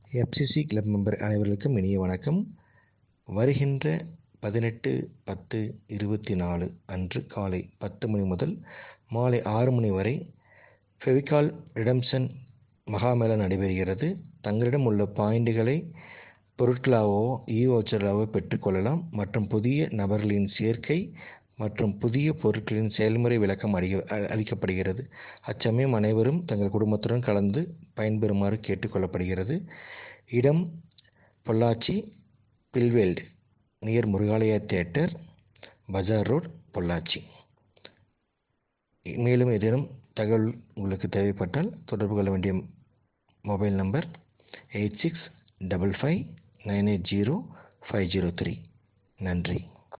FCC club member அனைவர்களுக்கும் இனிய வணக்கம் வருகின்ற பதினெட்டு பத்து இருபத்தி நாலு அன்று காலை பத்து மணி முதல் மாலை ஆறு மணி வரை ஃபெவிகால் ரிடம்சன் மகாமேளா நடைபெறுகிறது தங்களிடம் உள்ள பாயிண்டுகளை பொருட்களாகவோ இ வவுச்சராகவோ பெற்றுக்கொள்ளலாம் மற்றும் புதிய நபர்களின் சேர்க்கை மற்றும் புதிய பொருட்களின் செயல்முறை விளக்கம் அளிக்க அளிக்கப்படுகிறது அச்சமயம் அனைவரும் தங்கள் குடும்பத்துடன் கலந்து பயன்பெறுமாறு கேட்டுக்கொள்ளப்படுகிறது இடம் பொள்ளாச்சி பில்வேல்டு நியர் முருகாலயா தேட்டர் பஜார் ரோட் பொள்ளாச்சி மேலும் ஏதேனும் தகவல் உங்களுக்கு தேவைப்பட்டால் தொடர்பு கொள்ள வேண்டிய mobile number eight six double five nine eight zero five zero three நன்றி